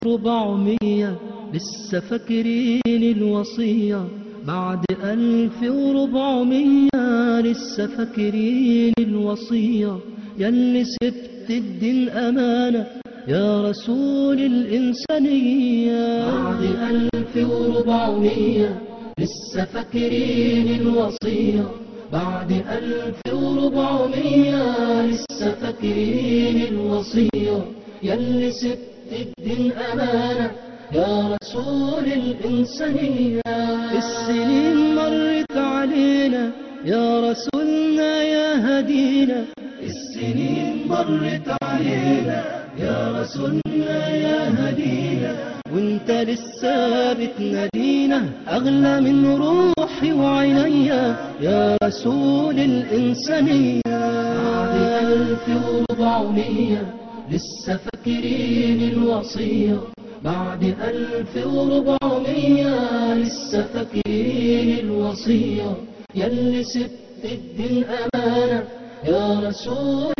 وربعمية لسه فاكرين الوصية بعد ألف وربعمية لسه فاكرين الوصية ياللي سبت الدين أمانة يا رسول الإنسانية بعد ألف وربعمية لسه فاكرين الوصية بعد ألف وربعمية لسه فاكرين الوصية ياللي سبت الدين أمانة يا رسول الإنسانية السنين مرت علينا يا رسولنا يا هدينا السنين مرت علينا يا رسولنا يا هدينا وانت لسه بتنادينا اغلى من روحي وعينيا يا رسول الانسانيه بعد الف وربعمية لسه فاكرين الوصيه بعد ألف وربعمية لسه فاكرين الوصية ياللي سبت الدين أمانة يا رسول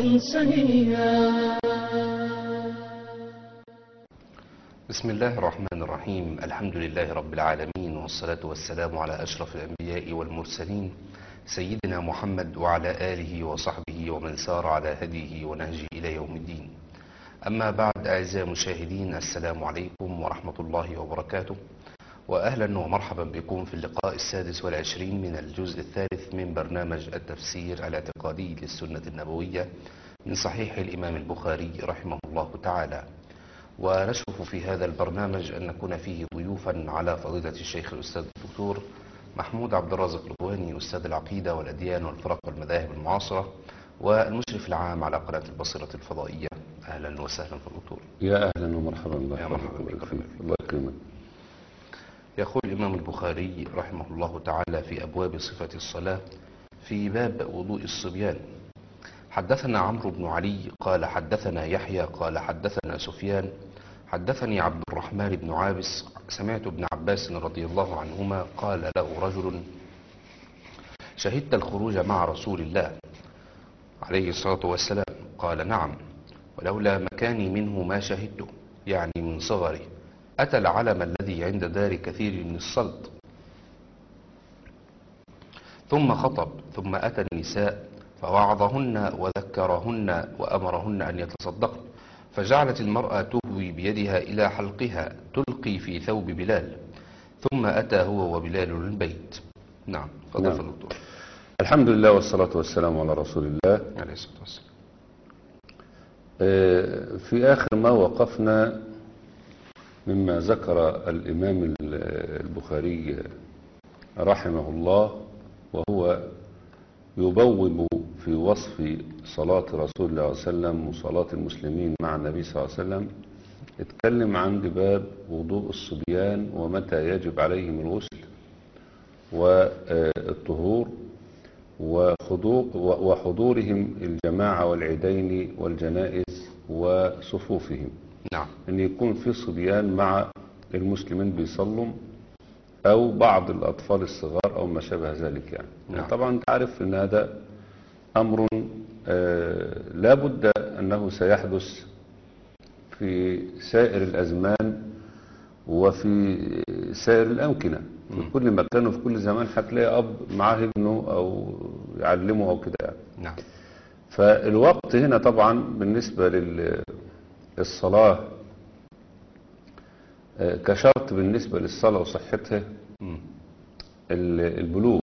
الإنسانية بسم الله الرحمن الرحيم الحمد لله رب العالمين والصلاة والسلام على أشرف الأنبياء والمرسلين سيدنا محمد وعلى آله وصحبه ومن سار على هديه ونهجه إلى يوم الدين أما بعد أعزائي المشاهدين السلام عليكم ورحمة الله وبركاته وأهلا ومرحبا بكم في اللقاء السادس والعشرين من الجزء الثالث من برنامج التفسير الاعتقادي للسنة النبوية من صحيح الإمام البخاري رحمه الله تعالى ونشرف في هذا البرنامج أن نكون فيه ضيوفا على فضيلة الشيخ الأستاذ الدكتور محمود عبد الرازق الغواني أستاذ العقيدة والأديان والفرق والمذاهب المعاصرة والمشرف العام على قناة البصيرة الفضائية أهلا وسهلا في الدكتور يا اهلا ومرحبا الله يا مرحبا يبارك بك. فيك. الله يكرمك يقول الإمام البخاري رحمه الله تعالى في أبواب صفة الصلاة في باب وضوء الصبيان حدثنا عمرو بن علي قال حدثنا يحيى قال حدثنا سفيان حدثني عبد الرحمن بن عابس سمعت ابن عباس رضي الله عنهما قال له رجل شهدت الخروج مع رسول الله عليه الصلاة والسلام قال نعم ولولا مكاني منه ما شهدته يعني من صغري أتى العلم الذي عند دار كثير من الصلت ثم خطب ثم أتى النساء فوعظهن وذكرهن وأمرهن أن يتصدقن فجعلت المرأة تهوي بيدها إلى حلقها تلقي في ثوب بلال ثم أتى هو وبلال البيت نعم فضل نعم. نعم. الدكتور الحمد لله والصلاة والسلام على رسول الله عليه الصلاة والسلام آه، في آخر ما وقفنا مما ذكر الإمام ال- البخاري رحمه الله وهو يبوب في وصف صلاة رسول الله صلى الله عليه وسلم وصلاة المسلمين مع النبي صلى الله عليه وسلم اتكلم عن باب وضوء الصبيان ومتى يجب عليهم الغسل والطهور وخضوع وحضورهم الجماعة والعيدين والجنائز وصفوفهم نعم أن يكون في صبيان مع المسلمين بيصلوا أو بعض الأطفال الصغار أو ما شابه ذلك يعني, نعم. يعني طبعا أنت عارف أن هذا أمر آه لا بد أنه سيحدث في سائر الأزمان وفي سائر الأمكنة في كل مكان وفي كل زمان هتلاقي أب معاه ابنه أو يعلمه أو كده يعني. نعم فالوقت هنا طبعا بالنسبة للصلاة آه، كشرط بالنسبة للصلاة وصحتها مم. ال- البلوغ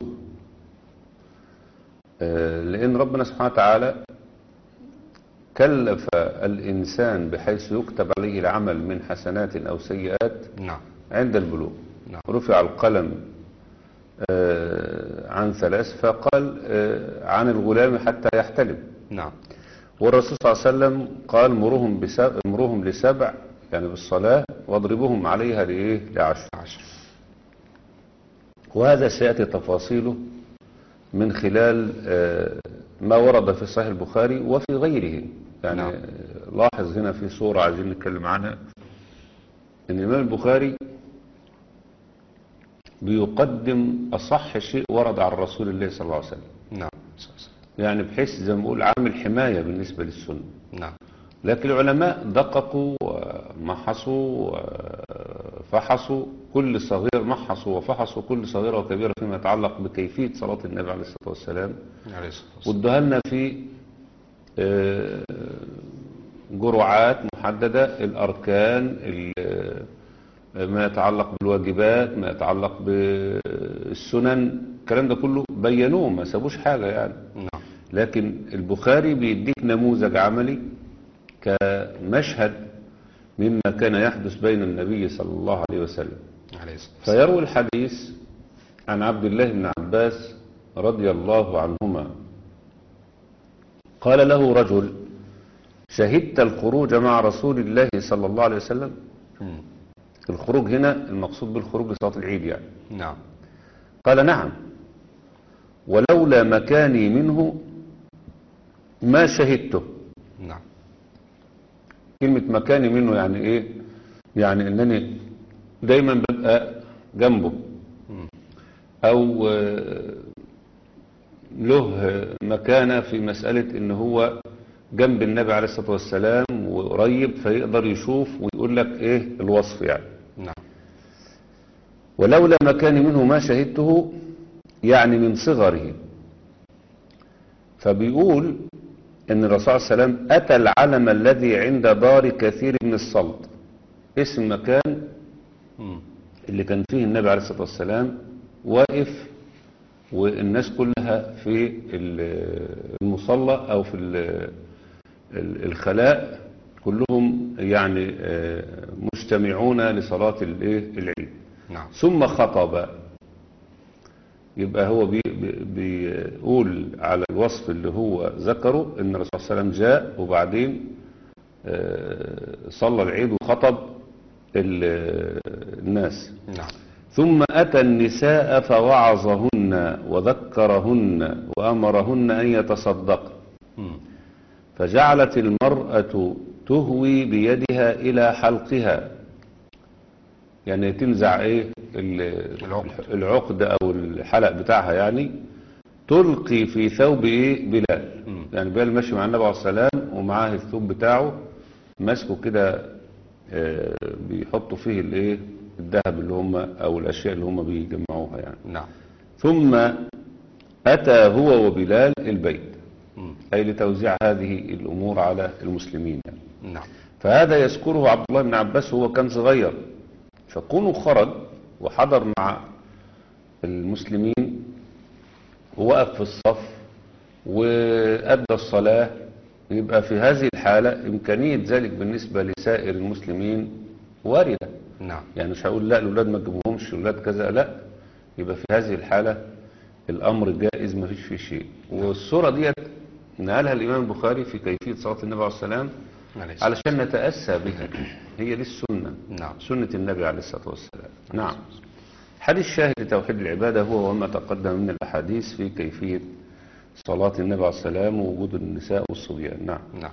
آه، لأن ربنا سبحانه وتعالى كلف الإنسان بحيث يكتب عليه العمل من حسنات أو سيئات نعم عند البلوغ نعم. رفع القلم آه، عن ثلاث فقال آه، عن الغلام حتى يحتلم نعم والرسول صلى الله عليه وسلم قال مرهم, بسبع مرهم لسبع يعني بالصلاة واضربوهم عليها لإيه لعشر عشر وهذا سيأتي تفاصيله من خلال آه، ما ورد في صحيح البخاري وفي غيره يعني نعم. آه، لاحظ هنا في صورة عايزين نتكلم عنها ان الإمام البخاري بيقدم أصح شيء ورد عن رسول الله صلى الله عليه وسلم نعم يعني بحيث زي ما بقول عامل حماية بالنسبة للسنة نعم لكن العلماء دققوا و- ومحصوا وفحصوا كل صغير محصوا وفحصوا كل صغيرة وكبيرة فيما يتعلق بكيفية صلاة النبي عليه الصلاة والسلام عليه الصلاة والسلام وادوها لنا في آه، جرعات محددة الأركان ال- ما يتعلق بالواجبات ما يتعلق بالسنن الكلام ده كله بينوه ما سابوش حاجة يعني نعم لكن البخاري بيديك نموذج عملي كمشهد مما كان يحدث بين النبي صلى الله عليه وسلم عليه الصلاة والسلام فيروي الحديث عن عبد الله بن عباس رضي الله عنهما قال له رجل شهدت الخروج مع رسول الله صلى الله عليه وسلم مم. الخروج هنا المقصود بالخروج لصلاة العيد يعني نعم قال نعم ولولا مكاني منه ما شهدته نعم كلمة مكاني منه يعني ايه يعني انني دايما ببقى جنبه مم. او آه، له مكانة في مسألة ان هو جنب النبي عليه الصلاة والسلام وقريب فيقدر يشوف ويقول لك ايه الوصف يعني نعم ولولا مكاني منه ما شهدته يعني من صغره فبيقول ان الرسول صلى الله عليه وسلم اتى العلم الذي عند دار كثير من الصلت اسم مكان مم. اللي كان فيه النبي عليه الصلاة والسلام واقف والناس كلها في ال- المصلى او في ال- ال- الخلاء كلهم يعني آه، مجتمعون لصلاة الايه العيد نعم ثم خطب يبقى هو بي بي بيقول على الوصف اللي هو ذكره ان الرسول صلى الله عليه وسلم جاء وبعدين آه، صلى العيد وخطب ال- الناس نعم ثم أتى النساء فوعظهن وذكرهن وأمرهن أن يتصدقن مم. فجعلت المرأة تهوي بيدها إلى حلقها يعني تنزع ايه ال- العقد. العقد او الحلق بتاعها يعني تلقي في ثوب ايه بلال مم. يعني بلال ماشي مع النبي عليه السلام ومعاه الثوب بتاعه ماسكه كده آه، بيحطوا فيه الايه الذهب اللي هم او الاشياء اللي هم بيجمعوها يعني نعم ثم اتى هو وبلال البيت مم. اي لتوزيع هذه الامور على المسلمين يعني. نعم فهذا يذكره عبد الله بن عباس وهو كان صغير فكونه خرج وحضر مع المسلمين ووقف في الصف وأدى الصلاة يبقى في هذه الحالة إمكانية ذلك بالنسبة لسائر المسلمين واردة نعم يعني مش هقول لا الأولاد ما تجيبوهمش الأولاد كذا لا يبقى في هذه الحالة الأمر جائز ما فيش فيه شيء والصورة ديت نقلها الإمام البخاري في كيفية صلاة النبي عليه السلام عليه الصلاة علشان نتأسى بها هي دي السنة نعم سنة النبي عليه الصلاة والسلام نعم حديث شاهد لتوحيد العبادة هو وما تقدم من الأحاديث في كيفية صلاة النبي عليه السلام ووجود النساء والصبيان نعم نعم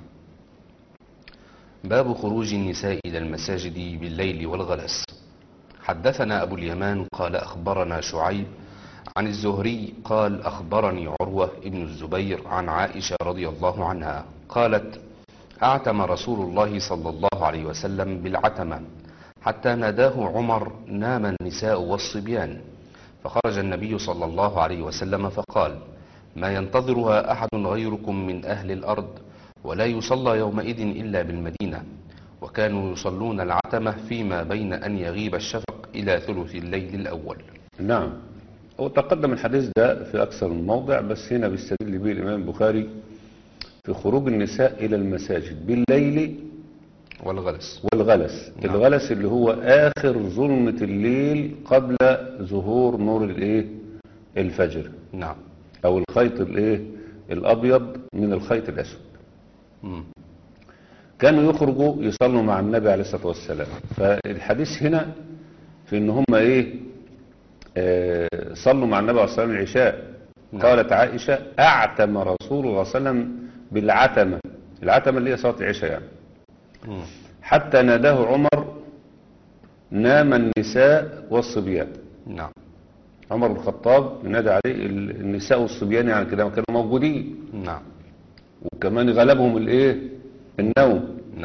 باب خروج النساء إلى المساجد بالليل والغلس حدثنا أبو اليمان قال أخبرنا شعيب عن الزهري قال أخبرني عروة ابن الزبير عن عائشة رضي الله عنها قالت أعتم رسول الله صلى الله عليه وسلم بالعتمة حتى ناداه عمر نام النساء والصبيان فخرج النبي صلى الله عليه وسلم فقال ما ينتظرها أحد غيركم من أهل الأرض ولا يصلى يومئذ إلا بالمدينة وكانوا يصلون العتمة فيما بين أن يغيب الشفق إلى ثلث الليل الأول نعم هو تقدم الحديث ده في أكثر من موضع بس هنا بيستدل به الإمام البخاري في خروج النساء إلى المساجد بالليل والغلس والغلس نعم. الغلس اللي هو آخر ظلمة الليل قبل ظهور نور الإيه الفجر نعم أو الخيط الإيه الأبيض من الخيط الأسود مم. كانوا يخرجوا يصلوا مع النبي عليه الصلاة والسلام فالحديث هنا في ان هم ايه آه صلوا مع النبي عليه الصلاة والسلام العشاء نعم. قالت عائشة اعتم رسول الله صلى الله عليه وسلم بالعتمة العتمة اللي هي صلاة العشاء يعني مم. حتى ناداه عمر نام النساء والصبيان نعم عمر بن الخطاب ينادى عليه ال- النساء والصبيان يعني كده كانوا موجودين نعم وكمان غلبهم الايه النوم نعم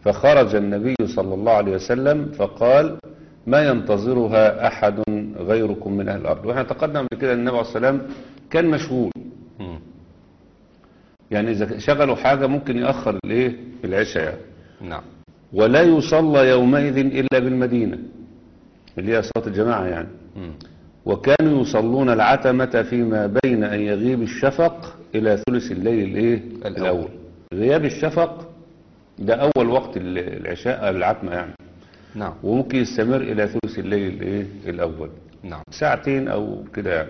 فخرج النبي صلى الله عليه وسلم فقال ما ينتظرها أحد غيركم من أهل الأرض وإحنا تقدم قبل كده أن النبي عليه الصلاة والسلام كان مشغول مم. يعني إذا شغلوا حاجة ممكن يأخر الإيه العشاء يعني. نعم ولا يصلى يومئذ إلا بالمدينة اللي هي صلاة الجماعة يعني مم. وكانوا يصلون العتمة فيما بين أن يغيب الشفق إلى ثلث الليل الإيه؟ الأول. الأول غياب الشفق ده أول وقت ال- العشاء العتمة يعني نعم وممكن يستمر إلى ثلث الليل الإيه؟ الأول نعم ساعتين أو كده يعني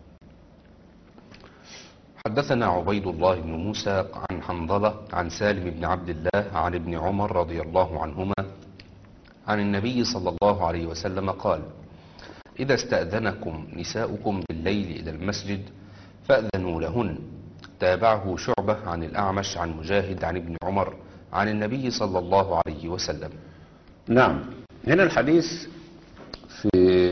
حدثنا عبيد الله بن موسى عن حنظلة عن سالم بن عبد الله عن ابن عمر رضي الله عنهما عن النبي صلى الله عليه وسلم قال إذا استأذنكم نساؤكم بالليل إلى المسجد فأذنوا لهن تابعه شعبة عن الأعمش عن مجاهد عن ابن عمر عن النبي صلى الله عليه وسلم نعم هنا الحديث في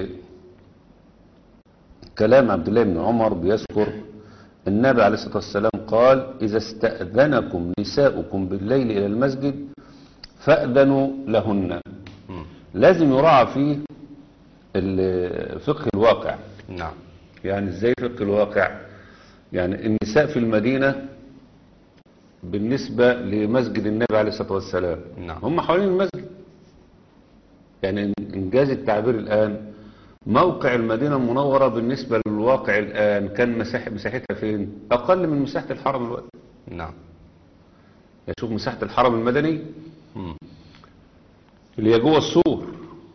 كلام عبد الله بن عمر بيذكر النبي عليه الصلاة والسلام قال إذا استأذنكم نساؤكم بالليل إلى المسجد فأذنوا لهن مم. لازم يراعى فيه ال- فقه الواقع نعم يعني ازاي فقه الواقع يعني النساء في المدينة بالنسبة لمسجد النبي عليه الصلاة والسلام نعم. هم حوالين المسجد يعني إنجاز التعبير الآن موقع المدينة المنورة بالنسبة للواقع الآن كان مساحة مساحتها فين أقل من مساحة الحرم الوقت نعم يعني شوف مساحة الحرم المدني مم. اللي هي جوه السور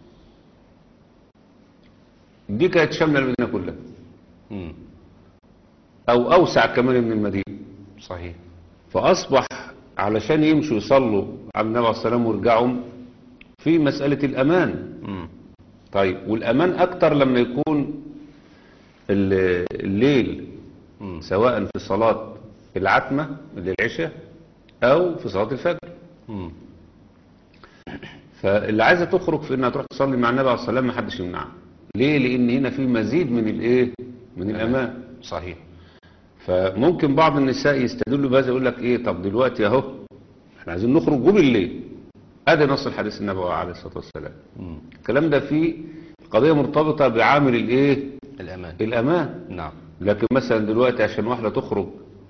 دي كانت شاملة المدينة كلها مم. أو أوسع كمان من المدينة صحيح فأصبح علشان يمشوا يصلوا على النبي عليه الصلاة والسلام ويرجعوا في مسألة الأمان مم. طيب والأمان أكتر لما يكون ال- الليل مم. سواء في صلاة العتمة اللي العشاء أو في صلاة الفجر مم. فاللي عايزة تخرج في إنها تروح تصلي مع النبي عليه الصلاة والسلام محدش يمنعها ليه؟ لأن هنا في مزيد من الإيه؟ من الأمان صحيح فممكن بعض النساء يستدلوا بهذا يقول لك ايه طب دلوقتي اهو احنا عايزين نخرج جوب الليل ادي نص الحديث النبوي عليه الصلاه والسلام مم. الكلام ده فيه قضيه مرتبطه بعامل الايه الأمان الامان نعم لكن مثلا دلوقتي عشان واحده تخرج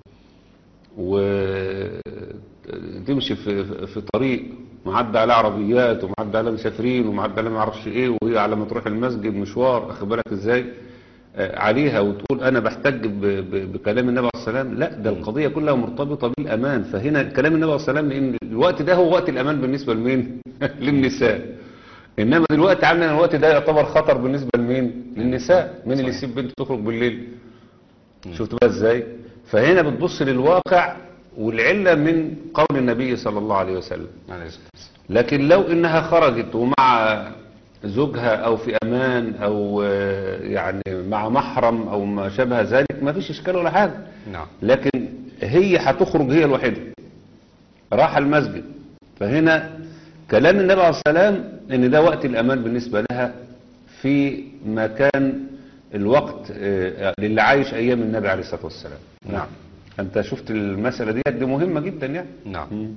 وتمشي في في طريق معدى على عربيات ومعدى على مسافرين ومعدى على ما اعرفش ايه وهي على ما تروح المسجد مشوار اخد بالك ازاي آه، عليها وتقول انا بحتج ب- ب- بكلام النبي عليه الصلاه والسلام لا ده القضيه كلها مرتبطه بالامان فهنا كلام النبي عليه الصلاه والسلام لان الوقت ده هو وقت الامان بالنسبه لمين للنساء انما دلوقتي عندنا الوقت ده يعتبر خطر بالنسبه لمين للنساء مين اللي صحيح. يسيب بنته تخرج بالليل شفت بقى ازاي فهنا بتبص للواقع والعله من قول النبي صلى الله عليه وسلم عليه الصلاة والسلام. لكن لو انها خرجت ومع زوجها او في امان او آه، يعني مع محرم او ما شابه ذلك ما فيش اشكال ولا حاجه نعم لكن هي هتخرج هي الوحيده راح المسجد فهنا كلام النبي عليه الصلاه والسلام ان ده وقت الامان بالنسبه لها في مكان الوقت آه، للي عايش ايام النبي عليه الصلاه والسلام نعم انت شفت المساله دي دي مهمه جدا يعني نعم مم.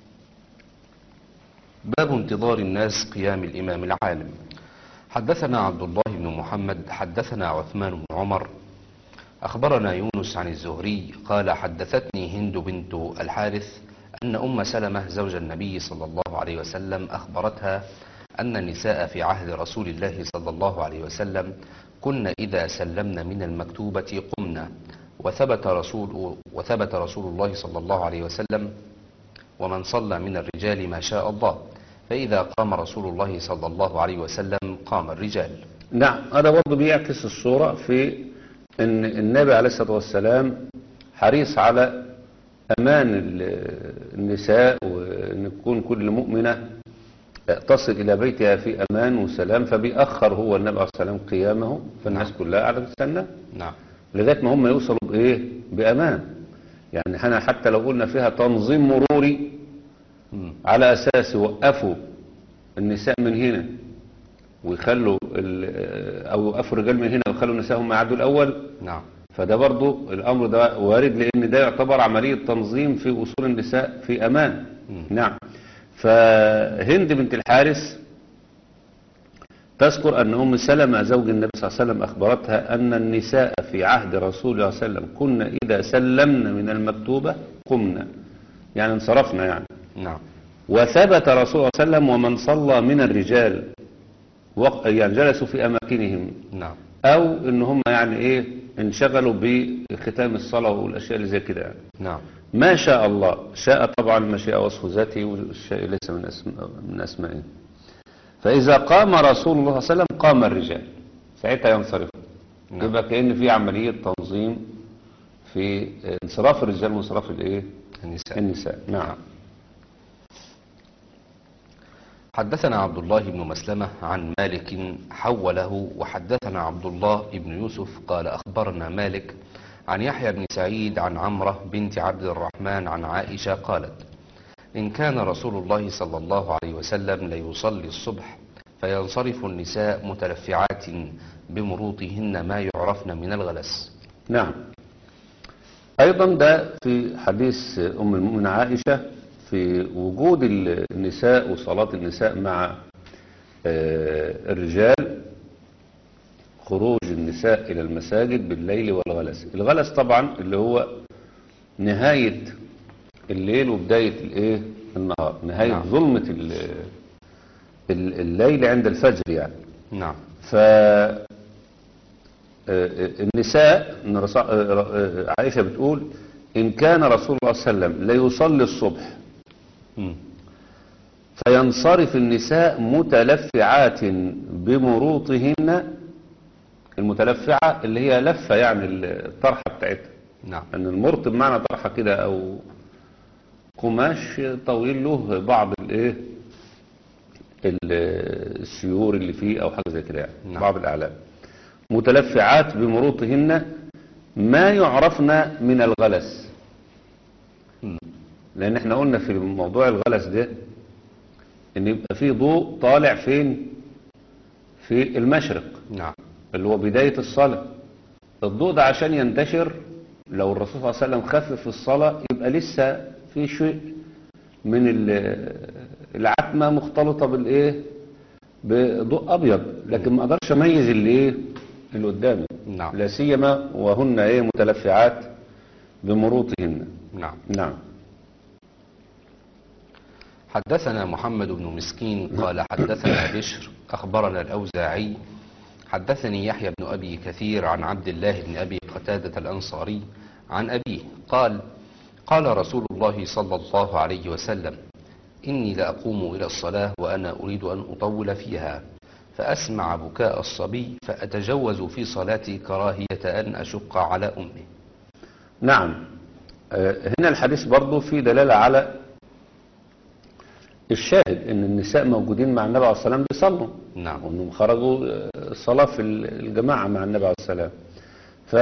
باب انتظار الناس قيام الإمام العالم حدثنا عبد الله بن محمد حدثنا عثمان بن عمر أخبرنا يونس عن الزهري قال حدثتني هند بنت الحارث أن أم سلمة زوج النبي صلى الله عليه وسلم أخبرتها أن النساء في عهد رسول الله صلى الله عليه وسلم كن إذا سلمن من المكتوبة قمنا وثبت رسول, وثبت رسول الله صلى الله عليه وسلم ومن صلى من الرجال ما شاء الله فإذا قام رسول الله صلى الله عليه وسلم قام الرجال نعم هذا برضه بيعكس الصورة في ان النبي عليه الصلاة والسلام حريص على امان ال- النساء وان تكون كل مؤمنة تصل الى بيتها في امان وسلام فبيأخر هو النبي عليه الصلاة والسلام قيامه فالناس كلها قاعدة تستنى نعم لغاية ما هم يوصلوا بايه بامان يعني احنا حتى لو قلنا فيها تنظيم مروري مم. على اساس يوقفوا النساء من هنا ويخلوا ال- او يوقفوا الرجال من هنا ويخلوا النساء هم يعدوا الاول نعم فده برضو الامر ده وارد لان ده يعتبر عملية تنظيم في وصول النساء في امان مم. نعم فهند بنت الحارث تذكر أن أم سلمة زوج النبي صلى الله عليه وسلم أخبرتها أن النساء في عهد رسول الله صلى الله عليه وسلم كنا إذا سلمنا من المكتوبة قمنا يعني انصرفنا يعني نعم وثبت رسول الله صلى الله عليه وسلم ومن صلى من الرجال وق- يعني جلسوا في أماكنهم نعم أو إن هم يعني إيه انشغلوا بختام الصلاة والأشياء اللي زي كده يعني. نعم ما شاء الله شاء طبعا مشيئة وصف ذاته والشيء ليس من, أسماء من أسمائه فإذا قام رسول الله صلى الله عليه وسلم قام الرجال ساعتها ينصرف نعم. يبقى كأن في عملية تنظيم في انصراف الرجال وانصراف الايه النساء النساء نعم حدثنا عبد الله بن مسلمة عن مالك حوله وحدثنا عبد الله بن يوسف قال أخبرنا مالك عن يحيى بن سعيد عن عمرة بنت عبد الرحمن عن عائشة قالت إن كان رسول الله صلى الله عليه وسلم ليصلي الصبح فينصرف النساء متلفعات بمروطهن ما يعرفن من الغلس نعم أيضا ده في حديث أم المؤمنة عائشة في وجود النساء وصلاة النساء مع آه، الرجال خروج النساء إلى المساجد بالليل والغلس الغلس طبعا اللي هو نهاية الليل وبداية الايه النهار نهاية نعم. ظلمة ال- ال- الليل عند الفجر يعني نعم ف آه، النساء إن رسول- آه، آه، عائشة بتقول إن كان رسول الله صلى الله عليه وسلم ليصلي الصبح مم. فينصرف النساء متلفعات بمروطهن المتلفعة اللي هي لفة يعني الطرحة بتاعتها نعم أن المرط بمعنى طرحة كده أو قماش طويل له بعض الايه ال- السيور اللي فيه أو حاجة زي كده يعني نعم. بعض الأعلام متلفعات بمروطهن ما يعرفن من الغلس مم. لأن احنا قلنا في موضوع الغلس ده ان يبقى فيه ضوء طالع فين في المشرق نعم اللي هو بداية الصلاة الضوء ده عشان ينتشر لو الرسول صلى الله عليه وسلم خفف في الصلاة يبقى لسه في شيء من ال- العتمة مختلطة بالايه بضوء ابيض لكن ما اقدرش اميز اللي ايه اللي قدامي نعم لا سيما وهن ايه متلفعات بمروطهن نعم نعم حدثنا محمد بن مسكين قال حدثنا بشر أخبرنا الأوزاعي حدثني يحيى بن أبي كثير عن عبد الله بن أبي قتادة الأنصاري عن أبيه قال قال رسول الله صلى الله عليه وسلم إني لأقوم إلى الصلاة وأنا أريد أن أطول فيها فأسمع بكاء الصبي فأتجوز في صلاتي كراهية أن أشق على أمه نعم آه، هنا الحديث برضو فيه دلالة على الشاهد ان النساء موجودين مع النبي عليه الصلاة والسلام بيصلوا نعم وانهم خرجوا آه، الصلاة في الجماعة مع النبي عليه السلام ف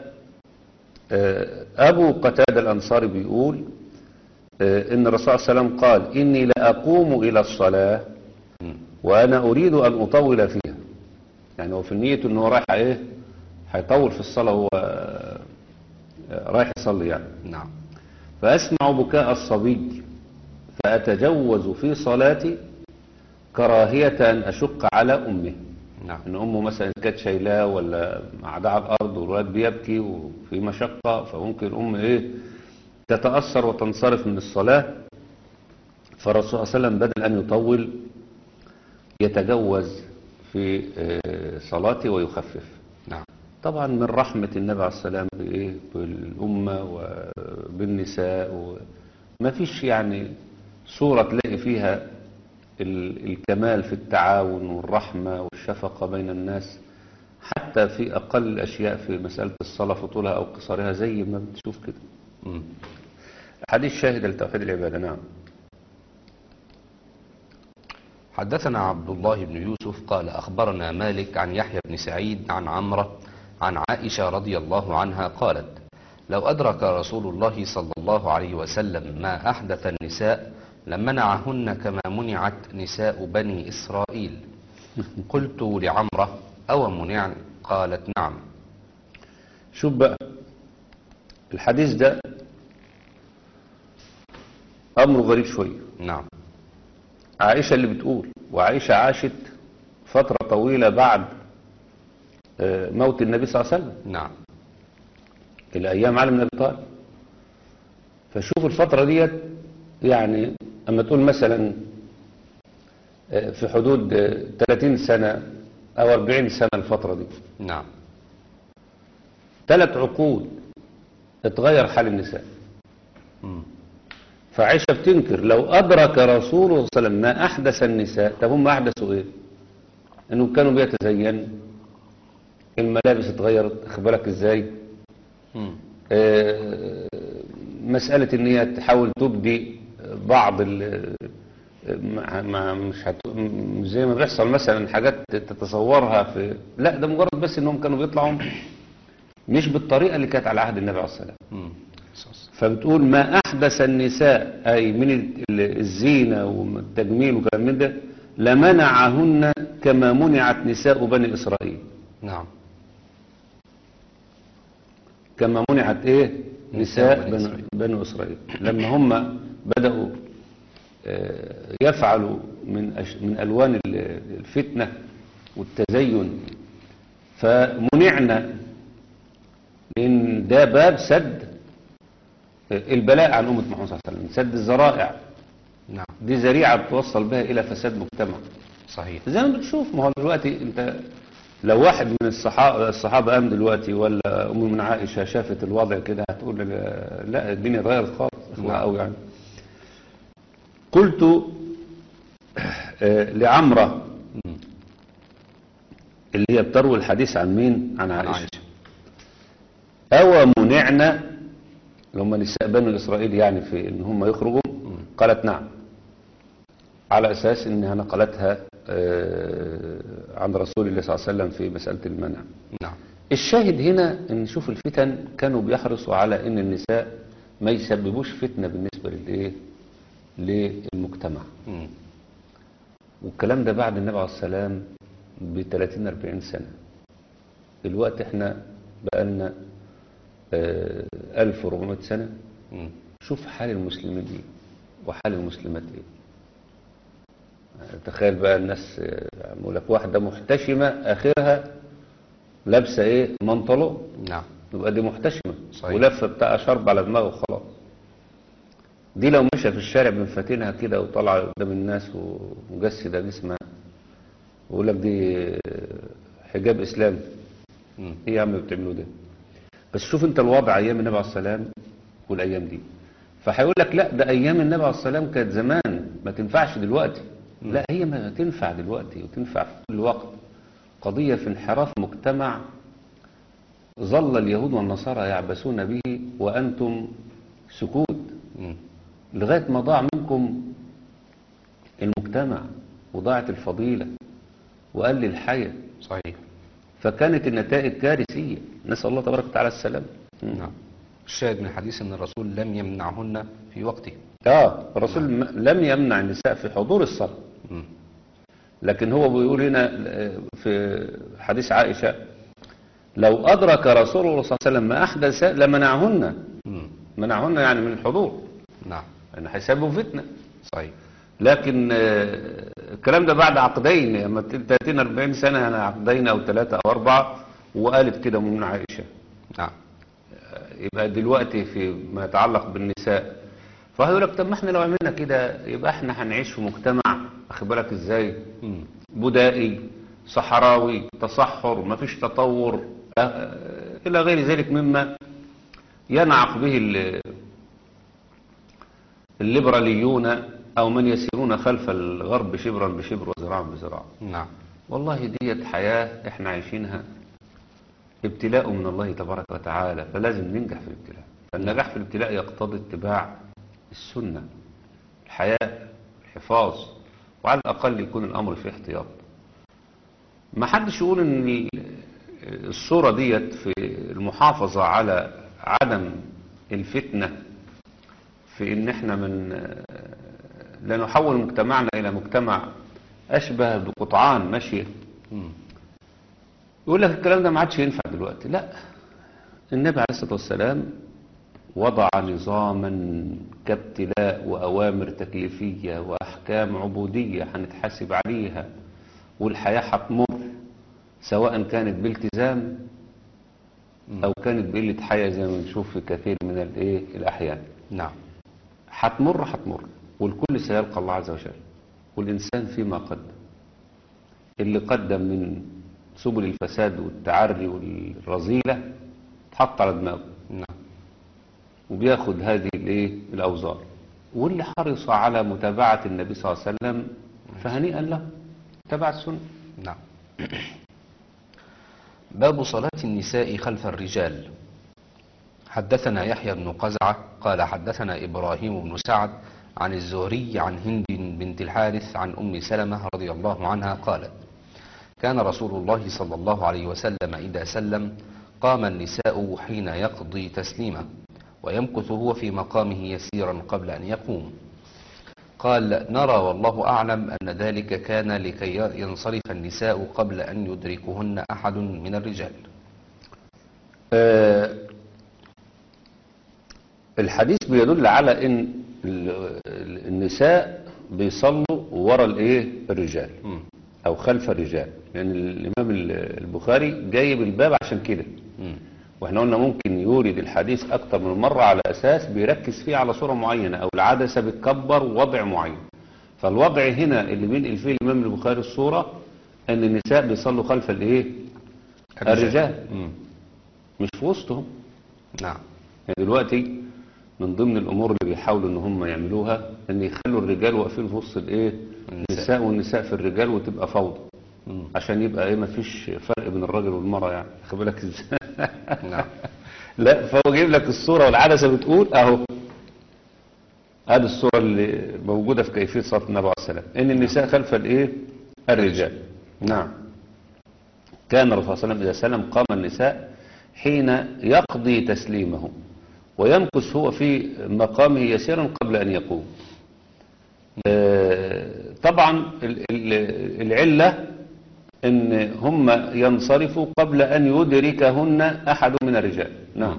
آه، أبو قتادة الأنصاري بيقول آه، إن الرسول صلى الله عليه وسلم قال إني لأقوم إلى الصلاة مم. وأنا أريد أن أطول فيها يعني هو في النية إنه رايح إيه هيطول في الصلاة هو آه، رايح يصلي يعني نعم فأسمع بكاء الصبي فأتجوز في صلاتي كراهية أن أشق على أمه نعم إن أمه مثلا كانت شايلاه ولا قاعدة على الأرض والولد بيبكي وفي مشقة فممكن الأم إيه تتأثر وتنصرف من الصلاة فالرسول صلى الله عليه وسلم بدل أن يطول يتجوز في آه، صلاته ويخفف نعم طبعا من رحمة النبي عليه السلام بإيه بالأمة وبالنساء وما فيش يعني صورة تلاقي فيها ال- الكمال في التعاون والرحمة والشفقة بين الناس حتى في أقل الأشياء في مسألة الصلاة في طولها أو قصرها زي ما بتشوف كده مم. حديث شاهد لتوحيد العبادة نعم حدثنا عبد الله بن يوسف قال أخبرنا مالك عن يحيى بن سعيد عن عمرة عن عائشة رضي الله عنها قالت لو أدرك رسول الله صلى الله عليه وسلم ما أحدث النساء لمنعهن كما منعت نساء بني إسرائيل قلت لعمرة أو منعن قالت نعم شوف بقى الحديث ده أمره غريب شوية نعم عائشة اللي بتقول وعائشة عاشت فترة طويلة بعد آه، موت النبي صلى الله عليه وسلم نعم إلى أيام علي بن أبي طالب فشوف الفترة ديت يعني أما تقول مثلا آه، في حدود آه، 30 سنة أو 40 سنة الفترة دي نعم ثلاث عقود اتغير حال النساء مم. فعائشة بتنكر لو أدرك رسول الله صلى الله عليه وسلم ما أحدث النساء طب هم أحدثوا إيه؟ إنهم كانوا بيتزينوا الملابس اتغيرت أخبرك إزاي؟ مم. آه، مسألة إن هي تحاول تبدي بعض ال مع مع- مش هت... م- زي ما بيحصل مثلا حاجات تتصورها في لا ده مجرد بس انهم كانوا بيطلعوا مش بالطريقة اللي كانت على عهد النبي عليه الصلاة والسلام مم. صص. فبتقول ما أحدث النساء أي من ال- ال- الزينة والتجميل وكلام من ده لمنعهن كما منعت نساء بني إسرائيل نعم كما منعت إيه نساء نساء بني بني, بني إسرائيل لما هم بدأوا آه، يفعلوا من أش- من ألوان ال- الفتنة والتزين فمنعنا لأن ده باب سد البلاء عن أمة محمد صلى الله عليه وسلم سد الذرائع نعم دي ذريعة بتوصل بها إلى فساد مجتمع صحيح زي ما بتشوف ما هو دلوقتي أنت لو واحد من الصحابة الصحابة قام دلوقتي ولا أم من عائشة شافت الوضع كده هتقول لا- لا الدنيا اتغيرت خالص نعم. أو يعني قلت آه، لعمرة مم. اللي هي بتروي الحديث عن مين عن عن عائشة عائشة أو منعنا اللي هم نساء بني إسرائيل يعني في إن هم يخرجوا قالت نعم على أساس إنها نقلتها آه، عن رسول الله صلى الله عليه وسلم في مسألة المنع نعم الشاهد هنا ان نشوف الفتن كانوا بيحرصوا على ان النساء ما يسببوش فتنة بالنسبة للايه للمجتمع مم. والكلام ده بعد النبي عليه السلام ب 30 40 سنة الوقت احنا بقالنا آه، 1400 سنة مم. شوف حال المسلمين ايه وحال المسلمات ايه تخيل بقى الناس آه، يقول لك واحدة محتشمة اخرها لابسة ايه منطلون نعم يبقى دي محتشمة صحيح. ولفة بتاع شرب على دماغه وخلاص دي لو مشى في الشارع بنفاتينها كده وطلع قدام الناس ومجسدة جسمها ويقول لك دي حجاب إسلامي مم. ايه يا عم بتعملوا ده بس شوف انت الوضع ايام النبي عليه السلام والايام دي فهيقول لك لا ده ايام النبي عليه السلام كانت زمان ما تنفعش دلوقتي لا هي ما تنفع دلوقتي وتنفع في كل وقت قضية في انحراف مجتمع ظل اليهود والنصارى يعبثون به وانتم سكوت مم. لغاية ما ضاع منكم المجتمع وضاعت الفضيلة وقل الحياة صحيح فكانت النتائج كارثية نسأل الله تبارك وتعالى السلام نعم الشاهد من الحديث أن الرسول لم يمنعهن في وقته اه الرسول م- لم يمنع النساء في حضور الصلاة مم. لكن هو بيقول هنا آه، في حديث عائشة لو أدرك رسول الله صلى الله عليه وسلم ما أحدث لمنعهن مم. منعهن يعني من الحضور نعم لأن هيسببوا فتنة صحيح لكن آه، الكلام ده بعد عقدين لما 30 40 سنة أنا عقدين أو ثلاثة أو أربعة وقالت كده من عائشة نعم يبقى دلوقتي في ما يتعلق بالنساء فهيقول لك طب ما احنا لو عملنا كده يبقى احنا هنعيش في مجتمع واخد بالك ازاي مم. بدائي صحراوي تصحر ما فيش تطور آه، الى غير ذلك مما ينعق به ال- الليبراليون او من يسيرون خلف الغرب شبرا بشبر وذراعا بذراع نعم والله ديت حياة احنا عايشينها ابتلاء من الله تبارك وتعالى فلازم ننجح في الابتلاء فالنجاح في الابتلاء يقتضي اتباع السنة الحياة الحفاظ وعلى الأقل يكون الأمر فيه احتياط ما حدش يقول ان ال- الصورة ديت في المحافظة على عدم الفتنة في ان احنا من لا نحول مجتمعنا الى مجتمع اشبه بقطعان ماشيه مم. يقول لك الكلام ده ما عادش ينفع دلوقتي لا النبي عليه الصلاه والسلام وضع نظاما كابتلاء وأوامر تكليفية وأحكام عبودية هنتحاسب عليها والحياة هتمر سواء كانت بالتزام أو كانت بقلة حياة زي ما بنشوف في كثير من الإيه الأحيان نعم هتمر هتمر والكل سيلقى الله عز وجل والإنسان فيما قدم اللي قدم من سبل الفساد والتعري والرذيلة تحط على دماغه نعم وبياخد هذه الايه الاوزار واللي حرص على متابعة النبي صلى الله عليه وسلم فهنيئا له تبع السنة نعم باب صلاة النساء خلف الرجال حدثنا يحيى بن قزعة قال حدثنا إبراهيم بن سعد عن الزهري عن هند بنت الحارث عن أم سلمة رضي الله عنها قالت كان رسول الله صلى الله عليه وسلم إذا سلم قام النساء حين يقضي تسليمه ويمكث هو في مقامه يسيرا قبل أن يقوم قال نرى والله أعلم أن ذلك كان لكي ينصرف النساء قبل أن يدركهن أحد من الرجال آه، الحديث بيدل على ان ال- ال- النساء بيصلوا ورا الايه الرجال مم. او خلف الرجال لان الامام ال- البخاري جايب الباب عشان كده مم. واحنا قلنا ممكن يورد الحديث اكتر من مرة على اساس بيركز فيه على صورة معينة او العدسة بتكبر وضع معين فالوضع هنا اللي بينقل فيه الامام البخاري الصورة ان النساء بيصلوا خلف الايه الرجال مم. مش في وسطهم نعم يعني دلوقتي من ضمن الامور اللي بيحاولوا ان هم يعملوها ان يخلوا الرجال واقفين في وسط الايه النساء. النساء والنساء في الرجال وتبقى فوضى مم. عشان يبقى ايه مفيش فرق بين الراجل والمرأة يعني خد بالك ازاي نعم لا فهو جايب لك الصورة والعدسة بتقول اهو هذه الصورة اللي موجودة في كيفية صلاة النبي عليه السلام ان النساء خلف الايه الرجال نعم كان الرسول صلى الله عليه وسلم إذا سلم قام النساء حين يقضي تسليمه ويمكث هو في مقامه يسيرا قبل أن يقوم آه، طبعا ال- ال- العلة ان هم ينصرفوا قبل أن يدركهن أحد من الرجال نعم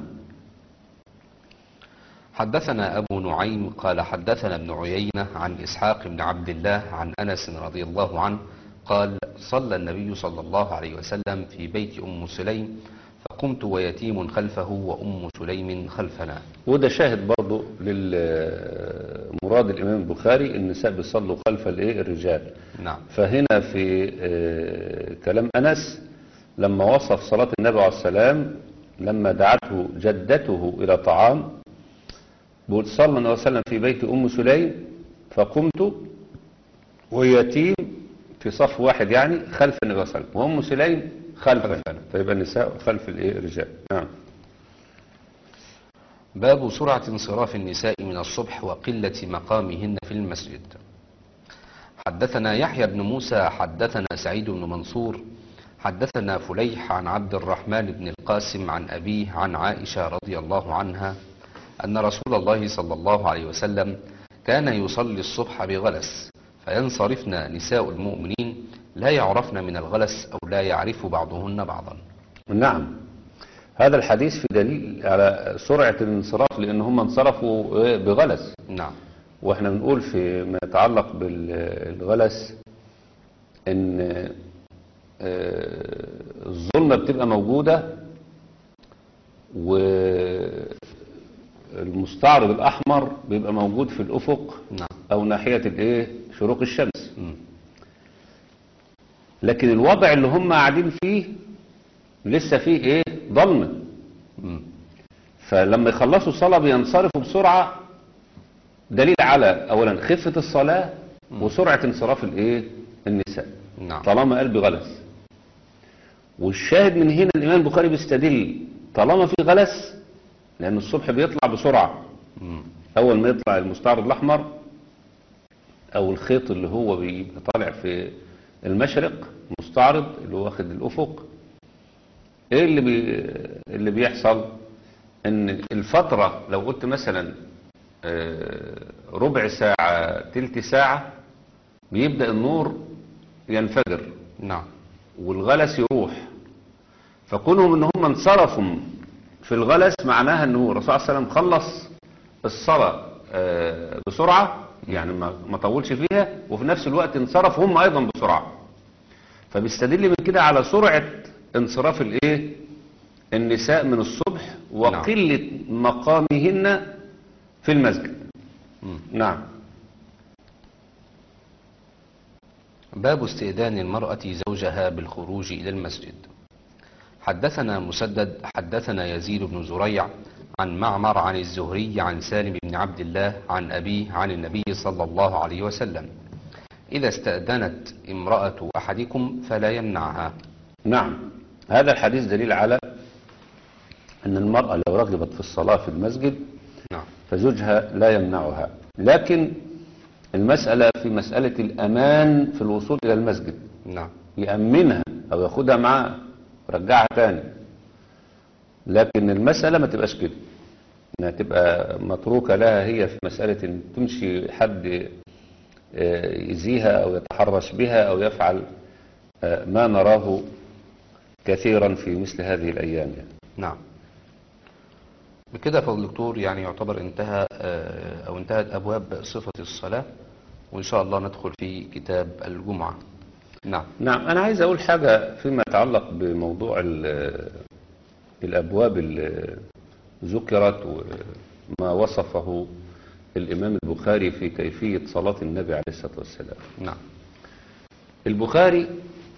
حدثنا أبو نعيم قال حدثنا ابن عيينة عن إسحاق بن عبد الله عن أنس رضي الله عنه قال صلى النبي صلى الله عليه وسلم في بيت أم سليم فقمت ويتيم خلفه وأم سليم خلفنا وده شاهد برضو للمراد الإمام البخاري النساء بيصلوا خلف الإيه الرجال نعم فهنا في آه، كلام أنس لما وصف صلاة النبي عليه السلام لما دعته جدته إلى طعام بيقول صلى الله عليه وسلم في بيت أم سليم فقمت ويتيم في صف واحد يعني خلف النبي صلى الله عليه وسلم وأم سليم خلفه فيبقى النساء خلف الإيه الرجال نعم باب سرعة انصراف النساء من الصبح وقلة مقامهن في المسجد حدثنا يحيى بن موسى حدثنا سعيد بن منصور حدثنا فليح عن عبد الرحمن بن القاسم عن أبيه عن عائشة رضي الله عنها أن رسول الله صلى الله عليه وسلم كان يصلي الصبح بغلس فينصرفن نساء المؤمنين لا يعرفن من الغلس أو لا يعرف بعضهن بعضا نعم هذا الحديث في دليل على سرعة الانصراف لأن هم انصرفوا إيه، بغلس نعم واحنا بنقول في ما يتعلق بالغلس ان آه، الظلمة بتبقى موجودة والمستعرض الأحمر بيبقى موجود في الأفق نعم أو ناحية الإيه شروق الشمس مم. لكن الوضع اللي هم قاعدين فيه لسه فيه إيه ضلمة مم. فلما يخلصوا الصلاة بينصرفوا بسرعة دليل على أولا خفة الصلاة وسرعة انصراف الإيه النساء نعم طالما قلبي غلس والشاهد من هنا الإمام البخاري بيستدل طالما في غلس لأن الصبح بيطلع بسرعة مم. أول ما يطلع المستعرض الأحمر أو الخيط اللي هو بيبقى طالع في المشرق مستعرض اللي هو واخد الأفق إيه اللي بي اللي بيحصل إن الفترة لو قلت مثلا آه، ربع ساعة تلت ساعة بيبدأ النور ينفجر نعم والغلس يروح فكونهم ان هم انصرفوا في الغلس معناها انه الرسول صلى الله عليه وسلم خلص الصلاة آه، بسرعة يعني ما ما طولش فيها وفي نفس الوقت انصرف هم أيضا بسرعة فبيستدل من كده على سرعة انصراف الايه النساء من الصبح وقلة مقامهن في المسجد مم. نعم باب استئذان المرأة زوجها بالخروج إلى المسجد حدثنا مسدد حدثنا يزيد بن زريع عن معمر عن الزهري عن سالم بن عبد الله عن أبيه عن النبي صلى الله عليه وسلم إذا استأذنت امرأة أحدكم فلا يمنعها نعم هذا الحديث دليل على أن المرأة لو رغبت في الصلاة في المسجد نعم فزوجها لا يمنعها لكن المسألة في مسألة الأمان في الوصول إلى المسجد نعم يأمنها أو ياخدها معاه يرجعها تاني لكن المسألة ما تبقاش كده انها تبقى متروكة لها هي في مسألة ان تمشي حد آه، يزيها او يتحرش بها او يفعل آه، ما نراه كثيرا في مثل هذه الايام يعني. نعم بكده فضل الدكتور يعني يعتبر انتهى آه، أو انتهت أبواب صفة الصلاة وإن شاء الله ندخل في كتاب الجمعة نعم نعم أنا عايز أقول حاجة فيما يتعلق بموضوع ال- الأبواب اللي ذكرت وما وصفه الإمام البخاري في كيفية صلاة النبي عليه الصلاة والسلام نعم البخاري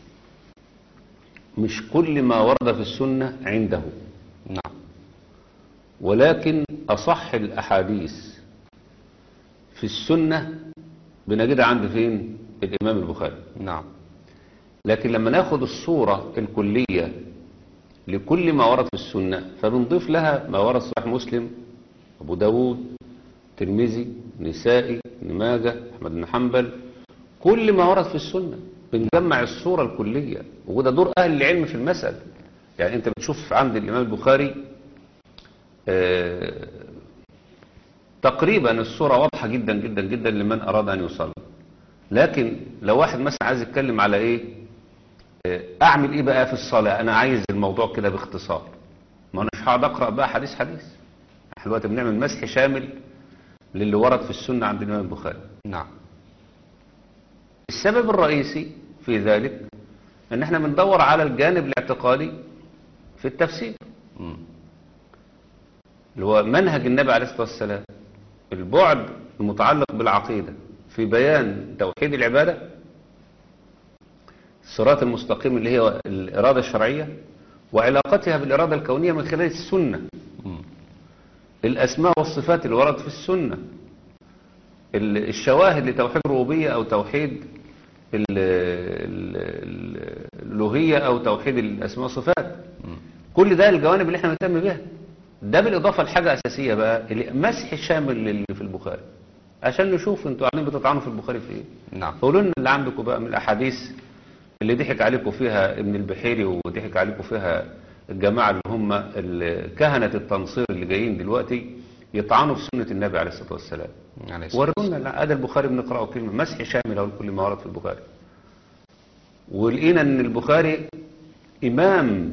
مش كل ما ورد في السنة عنده نعم ولكن أصح الأحاديث في السنة بنجدها عند فين الإمام البخاري نعم لكن لما ناخد الصورة الكلية لكل ما ورد في السنة فبنضيف لها ما ورد صحيح مسلم أبو داود ترمذي نسائي ابن ماجه أحمد بن حنبل كل ما ورد في السنة بنجمع الصورة الكلية وده دور أهل العلم في المسألة يعني أنت بتشوف عند الإمام البخاري آه، تقريبا الصورة واضحة جدا جدا جدا لمن أراد أن يصلي لكن لو واحد مثلا عايز يتكلم على ايه آه، اعمل ايه بقى في الصلاة انا عايز الموضوع كده باختصار ما انا مش هقعد اقرا بقى حديث حديث احنا دلوقتي بنعمل مسح شامل للي ورد في السنة عند الامام البخاري نعم السبب الرئيسي في ذلك ان احنا بندور على الجانب الاعتقادي في التفسير مم. اللي هو منهج النبي عليه الصلاة والسلام البعد المتعلق بالعقيدة في بيان توحيد العبادة الصراط المستقيم اللي هي الإرادة الشرعية وعلاقتها بالإرادة الكونية من خلال السنة مم. الأسماء والصفات اللي وردت في السنة ال- الشواهد لتوحيد الربوبية أو توحيد ال- ال- ال- الألوهية أو توحيد الأسماء والصفات مم. كل ده الجوانب اللي احنا بنهتم بيها ده بالإضافة لحاجة أساسية بقى اللي- مسح شامل اللي في البخاري عشان نشوف انتوا قاعدين بتطعنوا في البخاري في ايه نعم قولوا لنا اللي عندكم بقى من الأحاديث اللي ضحك عليكم فيها ابن البحيري وضحك عليكم فيها الجماعة اللي هم ال- كهنة التنصير اللي جايين دلوقتي يطعنوا في سنة النبي عليه الصلاة والسلام عليه الصلاة ورونا لا هذا البخاري بنقرأه كلمة مسح شامل أو كل ما ورد في البخاري ولقينا ان البخاري إمام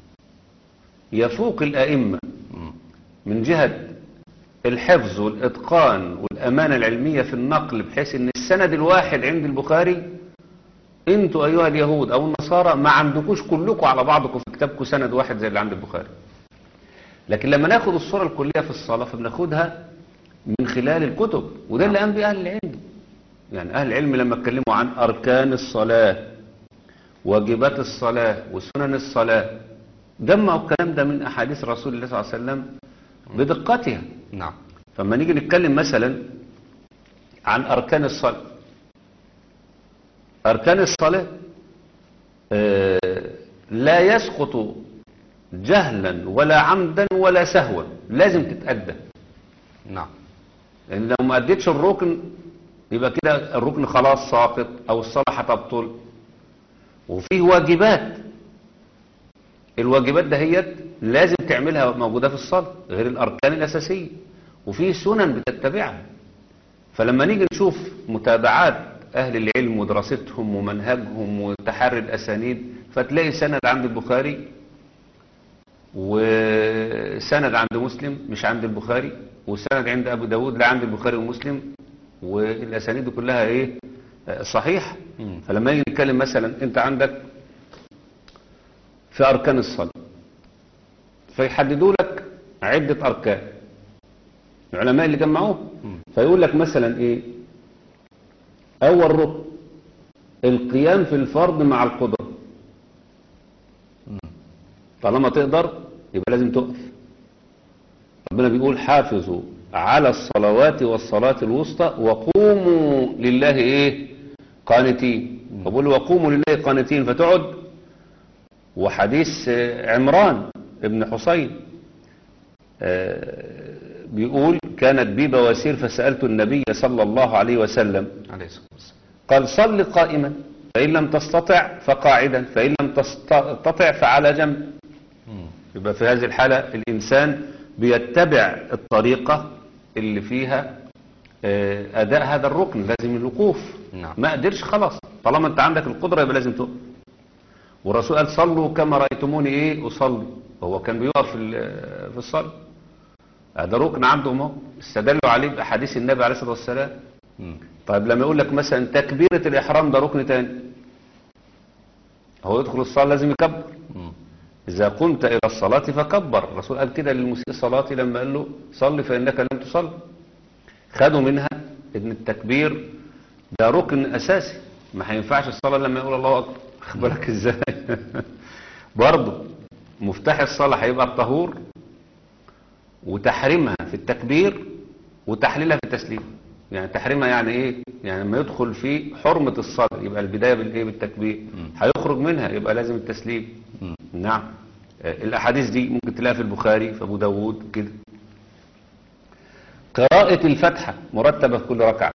يفوق الأئمة مم. من جهة الحفظ والإتقان والأمانة العلمية في النقل بحيث ان السند الواحد عند البخاري انتوا أيها اليهود أو النصارى ما عندكوش كلكم على بعضكم في كتابكم سند واحد زي اللي عند البخاري لكن لما ناخد الصورة الكلية في الصلاة فبناخدها من خلال الكتب وده اللي قام بيه أهل العلم يعني أهل العلم لما اتكلموا عن أركان الصلاة واجبات الصلاة وسنن الصلاة جمعوا الكلام ده من أحاديث رسول الله صلى الله عليه وسلم بدقتها نعم فما نيجي نتكلم مثلا عن أركان الصلاة أركان الصلاة آه، لا يسقط جهلا ولا عمدا ولا سهوا لازم تتأدى نعم لأن لو ما أديتش الركن يبقى كده الركن خلاص ساقط أو الصلاة هتبطل وفيه واجبات الواجبات دهيت لازم تعملها موجودة في الصلاة غير الأركان الأساسية وفيه سنن بتتبعها فلما نيجي نشوف متابعات أهل العلم ودراستهم ومنهجهم وتحري الأسانيد فتلاقي سند عند البخاري وسند عند مسلم مش عند البخاري وسند عند أبو داود لا عند البخاري ومسلم والأسانيد كلها إيه آه، صحيح مم. فلما يجي نتكلم مثلا أنت عندك في أركان الصلاة فيحددوا لك عدة أركان العلماء اللي جمعوه فيقول لك مثلا إيه أول ركن القيام في الفرض مع القدرة طالما تقدر يبقى لازم تقف ربنا بيقول حافظوا على الصلوات والصلاة الوسطى وقوموا لله ايه قانتين فبقول وقوموا لله قانتين فتقعد وحديث آه، عمران ابن حسين آه، بيقول كانت بي بواسير فسألت النبي صلى الله عليه وسلم عليه الصلاة والسلام قال صل قائما فإن لم تستطع فقاعدا فإن لم تستطع فعلى جنب مم. يبقى في هذه الحالة الإنسان بيتبع الطريقة اللي فيها آه، أداء هذا الركن لازم الوقوف نعم. ما قدرش خلاص طالما أنت عندك القدرة يبقى لازم تقف والرسول قال صلوا كما رأيتموني إيه أصلي هو كان بيقف في ال- في الصلاة هذا ركن عندهم اهو استدلوا عليه بأحاديث النبي عليه الصلاة والسلام مم. طيب لما يقول لك مثلا تكبيرة الإحرام ده ركن تاني هو يدخل الصلاة لازم يكبر مم. إذا قمت إلى الصلاة فكبر الرسول قال كده للمسيء صلاتي لما قال له صل فإنك لم تصل خدوا منها إن التكبير ده ركن أساسي ما هينفعش الصلاة لما يقول الله أكبر خد بالك إزاي برضه مفتاح الصلاة هيبقى الطهور وتحريمها في التكبير وتحليلها في التسليم يعني تحريمها يعني ايه يعني لما يدخل في حرمة الصلاة يبقى البداية بالايه بالتكبير هيخرج منها يبقى لازم التسليم مم. نعم آه، الاحاديث دي ممكن تلاقيها في البخاري في ابو داود كده قراءة الفاتحة مرتبة في كل ركعة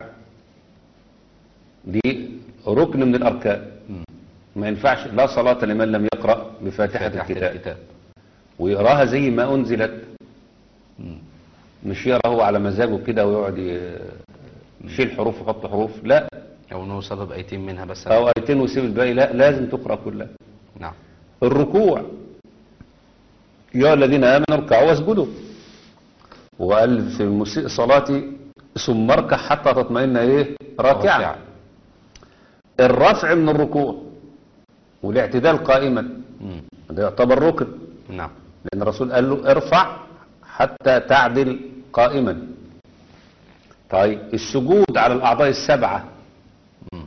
دي ركن من الاركان مم. ما ينفعش لا صلاة لمن لم يقرأ بفاتحة فاتحة الكتاب الكتاب ويقراها زي ما انزلت مم. مش يقرا هو على مزاجه كده ويقعد ي- يشيل حروف ويحط حروف لا أو أنه سبب أيتين منها بس او ايتين ويسيب الباقي لا لازم تقرا كلها نعم الركوع يا الذين امنوا اركعوا واسجدوا وقال في المسيء صلاتي ثم اركع حتى تطمئن ايه راكعا راكعا. الرفع من الركوع والاعتدال قائما مم. ده يعتبر ركن نعم لأن الرسول قال له ارفع حتى تعدل قائما طيب السجود على الأعضاء السبعة مم.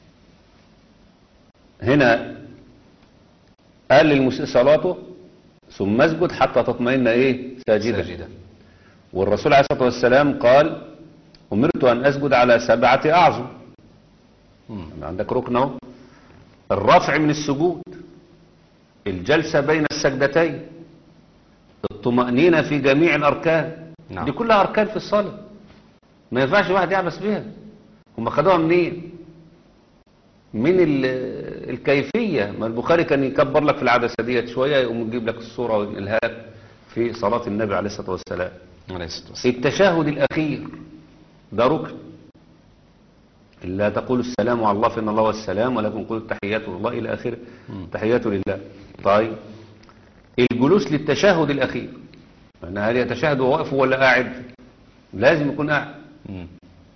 هنا قال للمسيء صلاته ثم اسجد حتى تطمئن ايه ساجدا ساجدا والرسول عليه الصلاة والسلام قال أمرت أن أسجد على سبعة أعظم مم. عندك ركن اهو الرفع من السجود الجلسة بين السجدتين الطمأنينة في جميع الأركان نعم. دي كلها أركان في الصلاة ما ينفعش واحد يعبس بيها هم خدوها منين من ال- الكيفية ما البخاري كان يكبر لك في العدسة ديت شوية يقوم يجيب لك الصورة وينقلها لك في صلاة النبي عليه الصلاة والسلام عليه الصلاة والسلام التشهد الأخير ده ركن لا تقول السلام على الله فإن الله هو السلام ولكن قل التحيات لله إلى آخره تحيات لله طيب الجلوس للتشهد الأخير أن هل يتشهد وهو واقف ولا قاعد لازم يكون قاعد مم.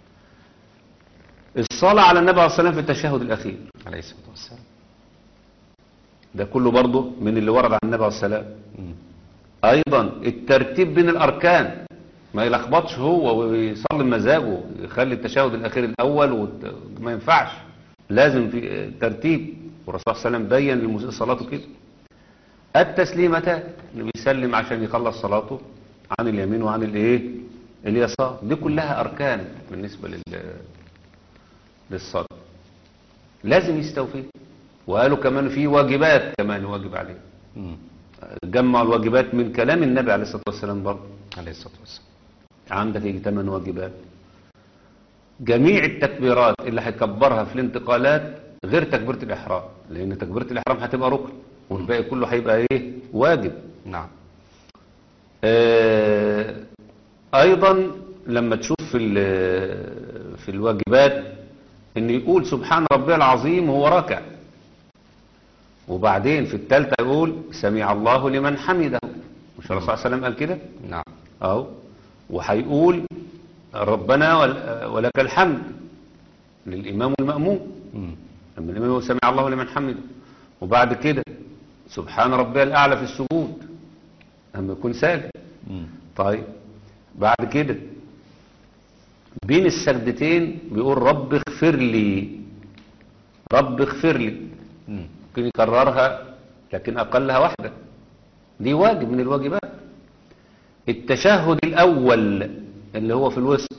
الصلاة على النبي عليه الصلاة والسلام في التشهد الأخير عليه الصلاة والسلام ده كله برضه من اللي ورد عن النبي عليه الصلاة والسلام مم. ايضا الترتيب بين الاركان ما يلخبطش هو ويصلي مزاجه يخلي التشهد الاخير الاول وت... ما ينفعش لازم في ترتيب والرسول صلى الله عليه وسلم بين للمسيء صلاته كده التسليمتان اللي بيسلم عشان يخلص صلاته عن اليمين وعن الايه اليسار دي كلها اركان بالنسبه لل للصلاه لازم يستوفي وقالوا كمان في واجبات كمان واجب عليه مم. جمع الواجبات من كلام النبي عليه الصلاة والسلام برضه عليه الصلاة والسلام عندك يجي ثمان واجبات جميع التكبيرات اللي هيكبرها في الانتقالات غير تكبيرة الإحرام لأن تكبيرة الإحرام هتبقى ركن والباقي كله هيبقى إيه واجب نعم آه أيضا لما تشوف في ال- في الواجبات إن يقول سبحان ربي العظيم هو راكع وبعدين في الثالثة يقول سمع الله لمن حمده مش الرسول صلى الله عليه وسلم قال كده نعم اهو وهيقول ربنا ول- ولك الحمد للإمام والمأموم مم. لما الإمام يقول سمع الله لمن حمده وبعد كده سبحان ربي الأعلى في السجود لما يكون ساجد مم. طيب بعد كده بين السجدتين بيقول رب اغفر لي رب اغفر لي مم. ممكن يكررها لكن أقلها واحدة دي واجب من الواجبات التشهد الأول اللي هو في الوسط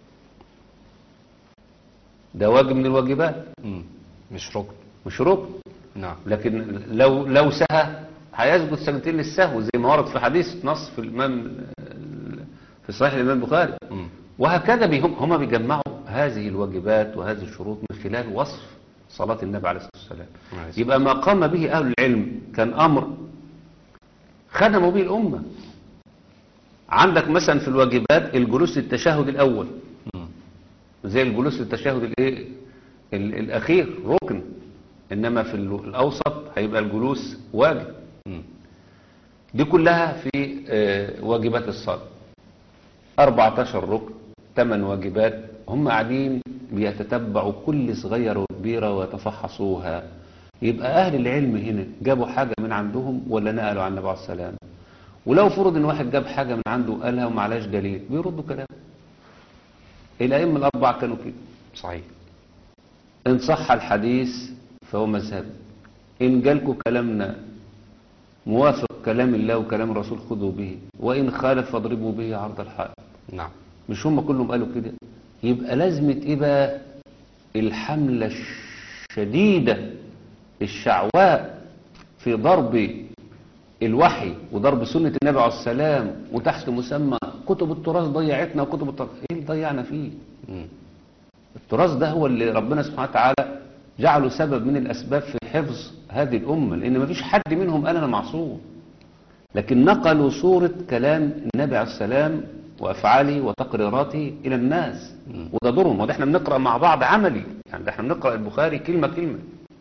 ده واجب من الواجبات مم. مش ركن مش ركن نعم لكن لو لو سهى هيسجد سجدتين للسهو زي ما ورد في حديث نص في الإمام في صحيح الإمام البخاري مم. وهكذا بهم هم بيجمعوا هذه الواجبات وهذه الشروط من خلال وصف صلاة النبي عليه الصلاة والسلام عليه الصلاة يبقى ما قام به أهل العلم كان أمر خدموا به الأمة عندك مثلا في الواجبات الجلوس للتشهد الأول مم. زي الجلوس للتشهد الايه ال- الأخير ركن إنما في ال- الأوسط هيبقى الجلوس واجب مم. دي كلها في آه، واجبات الصلاة 14 ركن 8 واجبات هم قاعدين بيتتبعوا كل صغيرة وكبيرة ويتفحصوها يبقى أهل العلم هنا جابوا حاجة من عندهم ولا نقلوا عن النبي عليه السلام ولو فرض ان واحد جاب حاجة من عنده قالها ومعلاش دليل بيردوا كلام الأئمة الأربعة كانوا كده صحيح إن صح الحديث فهو مذهب إن جالكوا كلامنا موافق كلام الله وكلام الرسول خذوا به وإن خالف فاضربوا به عرض الحائط نعم مش هم كلهم قالوا كده يبقى لازمة إيه بقى الحملة الشديدة الشعواء في ضرب الوحي وضرب سنة النبي عليه السلام وتحت مسمى كتب التراث ضيعتنا وكتب التراث ايه اللي ضيعنا فيه مم. التراث ده هو اللي ربنا سبحانه وتعالى جعله سبب من الأسباب في حفظ هذه الأمة لأن ما فيش حد منهم قال أنا معصوم لكن نقلوا صورة كلام النبي عليه السلام وأفعاله وتقريراته إلى الناس وده دورهم وده احنا بنقرأ مع بعض عملي يعني ده احنا بنقرأ البخاري كلمة كلمة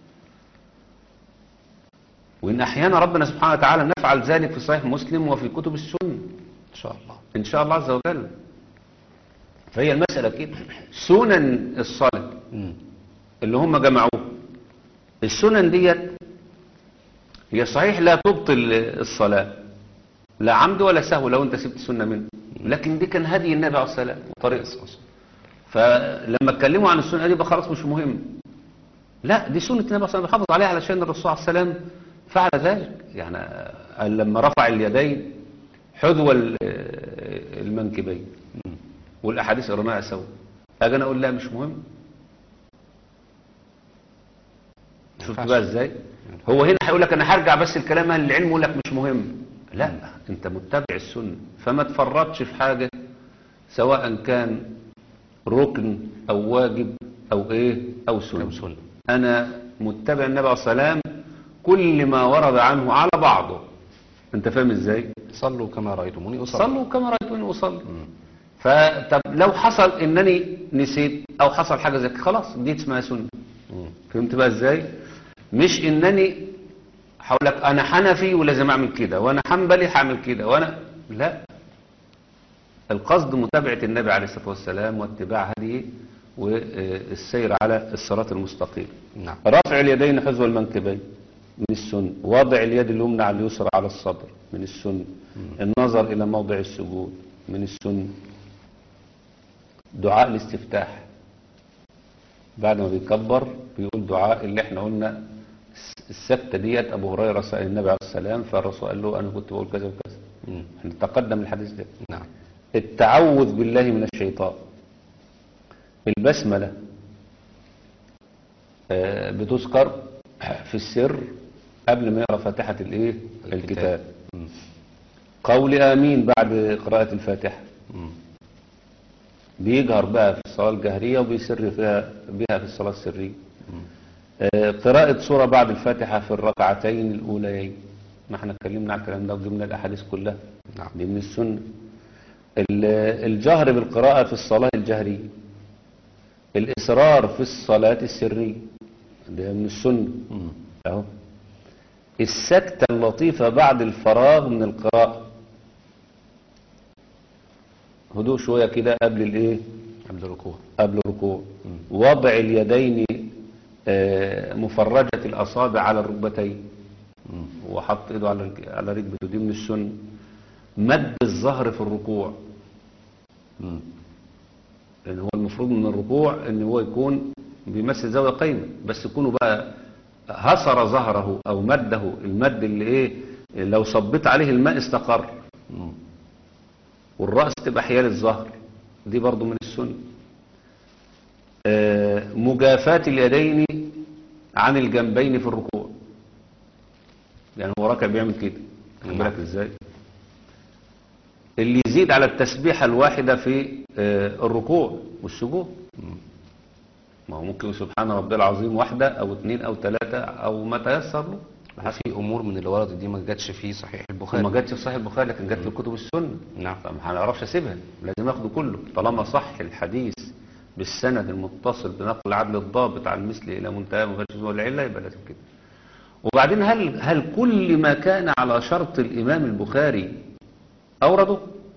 وإن أحيانا ربنا سبحانه وتعالى نفعل ذلك في صحيح مسلم وفي كتب السنة إن شاء الله إن شاء الله عز وجل فهي المسألة كده سنن الصلاة مم. اللي هم جمعوه السنن ديت هي صحيح لا تبطل الصلاة لا عمد ولا سهو لو انت سبت سنة منه لكن دي كان هدي النبي عليه الصلاة وطريق فلما اتكلموا عن السنة دي بقى خلاص مش مهم لا دي سنة النبي عليه الصلاة بحافظ عليها علشان الرسول عليه السلام فعل ذلك يعني قال لما رفع اليدين حذو ال- المنكبين والأحاديث قرناها سوا أجي أنا أقول لا مش مهم شفت ينفعش. بقى ازاي هو هنا هيقول لك انا هرجع بس الكلام اهل العلم يقول لك مش مهم لا انت متبع السنه فما تفرطش في حاجه سواء كان ركن او واجب او ايه او سنه أو سنة. انا متبع النبي عليه الصلاه والسلام كل ما ورد عنه على بعضه انت فاهم ازاي صلوا كما رأيتموني أصلي صلوا كما رايتوني اصلي فطب لو حصل انني نسيت او حصل حاجه زي كده خلاص دي اسمها سنه مم. فهمت بقى ازاي مش انني هقول لك انا حنفي ولازم اعمل كده وانا حنبلي هعمل كده وانا لا القصد متابعة النبي عليه الصلاة والسلام واتباع هديه والسير على الصراط المستقيم نعم رفع اليدين حذو المنكبين من السنة وضع اليد اليمنى على اليسرى على الصدر من السنة النظر إلى موضع السجود من السنة دعاء الاستفتاح بعد ما بيكبر بيقول دعاء اللي احنا قلنا الس- السكتة ديت أبو هريرة سأل النبي عليه السلام فالرسول قال له أنا كنت بقول كذا وكذا مم. احنا تقدم الحديث ده نعم التعوذ بالله من الشيطان البسملة آه، بتذكر في السر قبل ما يقرأ فاتحة الايه الكتاب مم. قول آمين بعد قراءة الفاتحة مم. بيجهر بقى في الصلاة الجهرية وبيسر فيها بها في الصلاة السرية آه، قراءة سورة بعد الفاتحة في الركعتين الأوليين ما احنا اتكلمنا على الكلام ده وجبنا الأحاديث كلها نعم. دي من السنة ال- الجهر بالقراءة في الصلاة الجهرية الإصرار في الصلاة السرية ده من السنة مم. أهو السكتة اللطيفة بعد الفراغ من القراءة هدوء شوية كده قبل الايه قبل الركوع قبل الركوع وضع اليدين آه، مفرجة الأصابع على الركبتين وحط ايده على الك- على ركبته دي من السنة مد الظهر في الركوع مم. لأن هو المفروض من الركوع ان هو يكون بيمثل زاوية قايمة بس يكونوا بقى هسر ظهره او مده المد اللي ايه لو صبيت عليه الماء استقر مم. والرأس تبقى حيال الظهر دي برضو من السنة آه، مجافاة اليدين عن الجنبين في الركوع يعني هو راكع بيعمل كده خد بالك ازاي اللي يزيد على التسبيحة الواحدة في آه، الركوع والسجود ما هو ممكن سبحان ربي العظيم واحدة او اتنين او تلاتة او ما تيسر له في امور من اللي وردت دي ما جاتش في صحيح البخاري وما جاتش في صحيح البخاري لكن جت في كتب السنة نعم فما هنعرفش اسيبها لازم اخده كله طالما صح الحديث بالسند المتصل بنقل العدل الضابط عن مثله الى منتهى ما فيش العله يبقى لازم كده وبعدين هل هل كل ما كان على شرط الامام البخاري اورده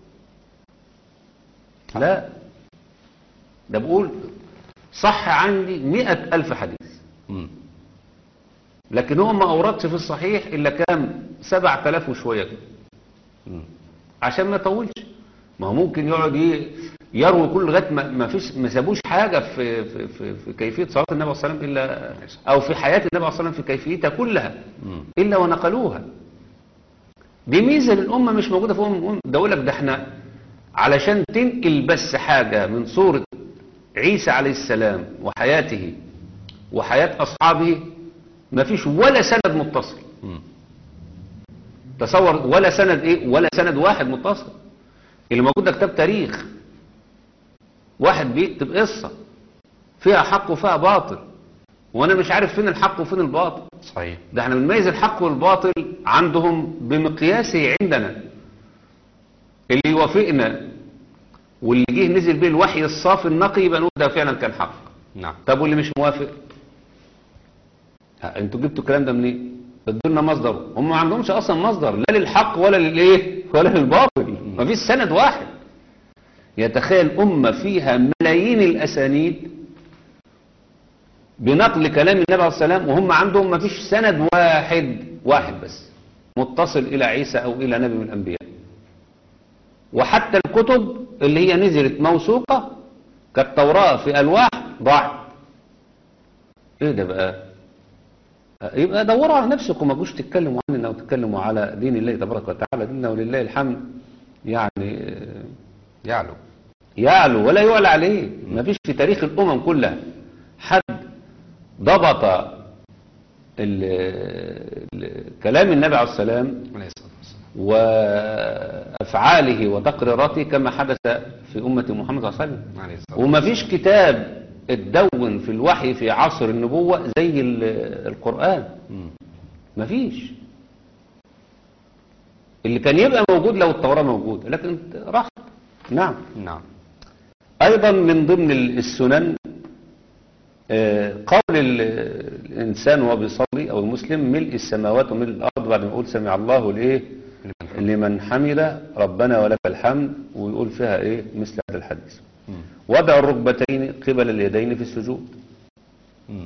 لا ده بقول صح عندي مئة ألف حديث مم. لكن هو ما أوردش في الصحيح إلا كام سبعة آلاف وشوية كده مم. عشان ما يطولش ما هو ممكن يقعد ي- يروي كل لغايه ما ما فيش ما سابوش حاجه في في في, في كيفيه صلاه النبي صلى الله عليه وسلم الا او في حياه النبي صلى الله عليه وسلم في كيفيتها كلها مم. الا ونقلوها دي ميزه للامه مش موجوده في امم ده اقول لك ده احنا علشان تنقل بس حاجه من صوره عيسى عليه السلام وحياته وحياه اصحابه ما فيش ولا سند متصل مم. تصور ولا سند ايه ولا سند واحد متصل اللي موجود ده كتاب تاريخ واحد بيكتب قصة فيها حق وفيها باطل وانا مش عارف فين الحق وفين الباطل صحيح ده احنا بنميز الحق والباطل عندهم بمقياسه عندنا اللي يوافقنا واللي جه نزل به الوحي الصافي النقي يبقى نقول ده فعلا كان حق نعم طب واللي مش موافق ها، انتوا جبتوا الكلام ده منين ادوا لنا مصدر هم ما عندهمش اصلا مصدر لا للحق ولا للايه ولا للباطل ما فيش سند واحد يتخيل امه فيها ملايين الاسانيد بنقل كلام النبي عليه الصلاه والسلام وهم عندهم ما فيش سند واحد واحد بس متصل الى عيسى او الى نبي من الانبياء وحتى الكتب اللي هي نزلت موثوقه كالتوراه في الواح ضاعت ايه ده بقى يبقى دوروا على نفسكم ما تجوش تتكلموا عننا وتتكلموا على دين الله تبارك وتعالى ديننا ولله الحمد يعني آه، يعلو يعلو ولا يعلى عليه ما فيش في تاريخ الامم كلها حد ضبط ال- ال- كلام النبي عليه السلام عليه الصلاة والسلام وافعاله وتقريراته كما حدث في امه محمد صلى الله عليه وسلم عليه الصلاة وما فيش كتاب اتدون في الوحي في عصر النبوة زي ال- القرآن مم. ما فيش اللي كان يبقى موجود لو التوراة موجودة لكن راح نعم نعم أيضا من ضمن ال- السنن آه، قول ال- الإنسان وهو بيصلي أو المسلم ملء السماوات وملء الأرض بعد ما يقول سمع الله لإيه لمن حمد. لمن حمد ربنا ولك الحمد ويقول فيها إيه مثل هذا الحديث مم. وضع الركبتين قبل اليدين في السجود مم.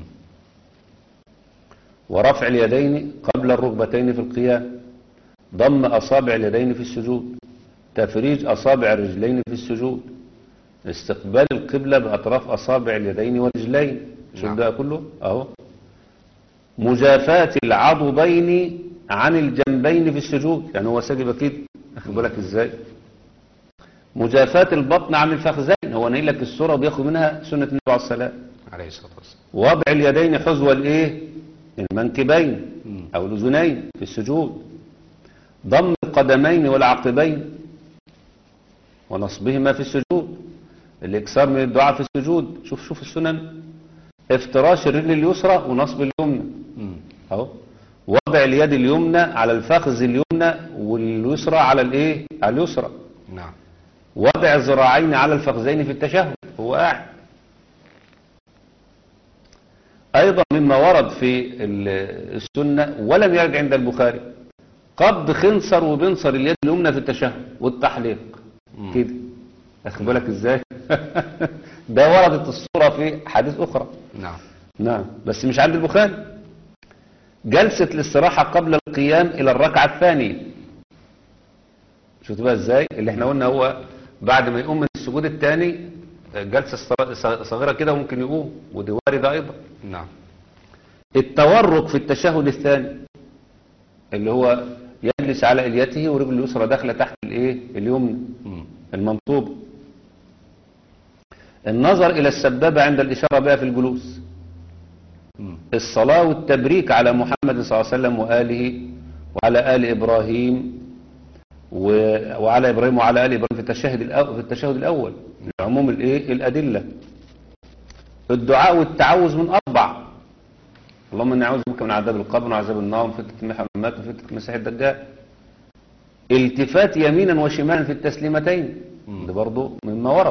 ورفع اليدين قبل الركبتين في القيام ضم أصابع اليدين في السجود تفريج أصابع الرجلين في السجود استقبال القبلة بأطراف أصابع اليدين والرجلين شوف نعم. ده كله أهو مجافاة العضدين عن الجنبين في السجود يعني هو ساجد كده أخد بالك إزاي مجافاة البطن عن الفخذين هو نايل لك الصورة وبياخد منها سنة النبي عليه الصلاة عليه الصلاة والسلام وضع اليدين حذو الايه المنكبين مم. او الاذنين في السجود ضم القدمين والعقبين ونصبهما في السجود الاكثار من الدعاء في السجود شوف شوف السنن افتراش الرجل اليسرى ونصب اليمنى مم. اهو وضع اليد اليمنى على الفخذ اليمنى واليسرى على الايه على اليسرى نعم وضع الذراعين على الفخذين في التشهد هو قاعد أيضا مما ورد في ال- السنة ولم يرد عند البخاري قبض خنصر وبنصر اليد اليمنى في التشهد والتحليق مم. كده أخد بالك إزاي ده وردت الصورة في حديث أخرى نعم نعم بس مش عند البخاري جلسة الاستراحة قبل القيام إلى الركعة الثانية شفتوا بقى إزاي اللي احنا قلنا هو بعد ما يقوم من السجود الثاني جلسة صغ- صغيرة كده وممكن يقوم ودي واردة أيضا نعم التورك في التشهد الثاني اللي هو يجلس على إليته ورجل اليسرى داخلة تحت الايه اليمنى مم. المنطوبة النظر إلى السبابة عند الإشارة بها في الجلوس مم. الصلاة والتبريك على محمد صلى الله عليه وسلم وآله وعلى آل إبراهيم و- وعلى إبراهيم وعلى آل إبراهيم في التشهد الأول, في التشهد الأول لعموم الإيه الأدلة الدعاء والتعوذ من أربع اللهم إني أعوذ بك من عذاب القبر وعذاب النار وفتنة المحن والممات وفتنة المسيح الدجال التفات يمينا وشمالا في التسليمتين مم. ده برضه مما ورد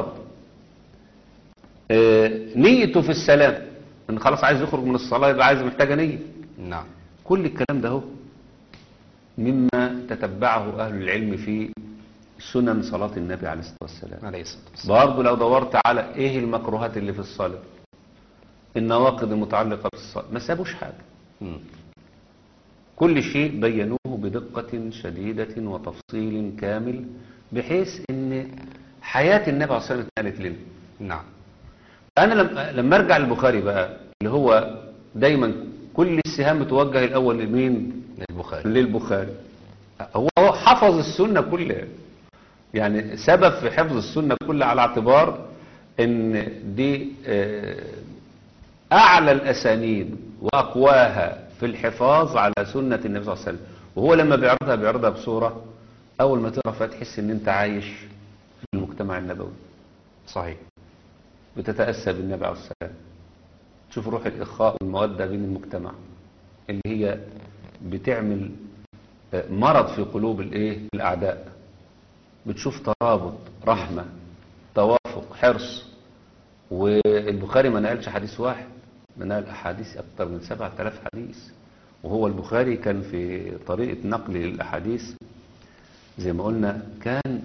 آه، نيته في السلام ان خلاص عايز يخرج من الصلاة يبقى عايز محتاجة نية نعم كل الكلام ده هو مما تتبعه أهل العلم في سنن صلاة النبي عليه الصلاة والسلام عليه الصلاة والسلام برضه لو دورت على ايه المكروهات اللي في الصلاة النواقض المتعلقة بالصلاة ما سابوش حاجة مم. كل شيء بينوه بدقة شديدة وتفصيل كامل بحيث ان حياة النبي عليه الصلاة والسلام اتنقلت لنا نعم انا لما لما ارجع للبخاري بقى اللي هو دايما كل السهام بتوجه الاول لمين البخاري للبخاري هو هو حفظ السنة كلها يعني سبب في حفظ السنة كلها على اعتبار ان دي آه، اعلى الاسانيد واقواها في الحفاظ على سنة النبي صلى الله عليه وسلم وهو لما بيعرضها بيعرضها بصورة اول ما تقرا فيها تحس ان انت عايش في المجتمع النبوي صحيح بتتأسى بالنبي عليه السلام تشوف روح الإخاء والمودة بين المجتمع اللي هي بتعمل آه، مرض في قلوب الايه الأعداء بتشوف ترابط رحمة توافق حرص والبخاري ما نقلش حديث واحد ما نقل أحاديث أكثر من سبعة آلاف حديث وهو البخاري كان في طريقة نقل للأحاديث زي ما قلنا كان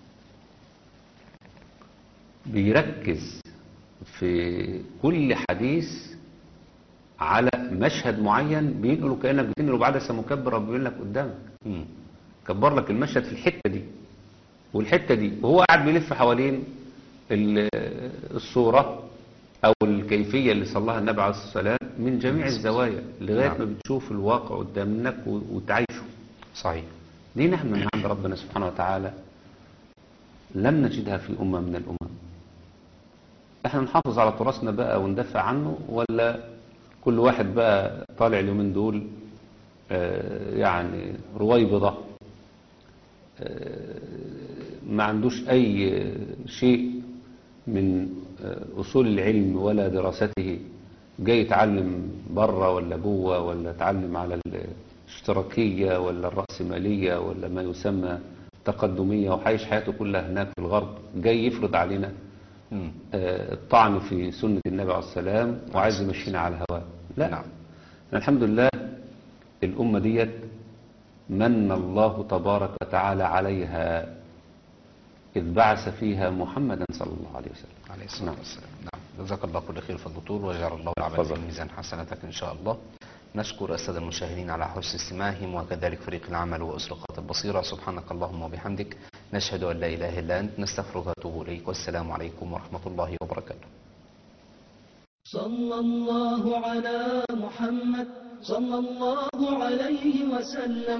بيركز في كل حديث على مشهد معين بينقله كأنك بتنقله بعدسة مكبرة وبيقول لك قدامك مم. كبر لك المشهد في الحتة دي والحتة دي وهو قاعد بيلف حوالين ال- الصورة أو الكيفية اللي صلاها النبي عليه الصلاة والسلام من جميع الزوايا لغاية نعم. ما بتشوف الواقع قدامك و- وتعيشه صحيح دي نعمة من عند ربنا سبحانه وتعالى لم نجدها في أمة من الأمم احنا نحافظ على تراثنا بقى وندافع عنه ولا كل واحد بقى طالع اليومين دول آه، يعني رويبضة آه، ما عندوش أي شيء من آه، أصول العلم ولا دراسته جاي يتعلم بره ولا جوه ولا يتعلم على الاشتراكية ولا الرأسمالية ولا ما يسمى تقدمية وحيش حياته كلها هناك في الغرب جاي يفرض علينا مم. آه، الطعن في سنة النبي عليه السلام وعايز يمشينا على الهواء لا نعم. الحمد لله الأمة ديت من الله تبارك وتعالى عليها إذ بعث فيها محمدا صلى الله عليه وسلم عليه الصلاة نعم. والسلام نعم جزاك الله كل خير فضل الدكتور وجعل الله العمل تفضل. في ميزان حسناتك إن شاء الله نشكر السادة المشاهدين على حسن استماعهم وكذلك فريق العمل وأسرقات البصيرة سبحانك اللهم وبحمدك نشهد أن لا إله إلا أنت نستغفرك ونتوب إليك والسلام عليكم ورحمة الله وبركاته صلى الله على محمد صلى الله عليه وسلم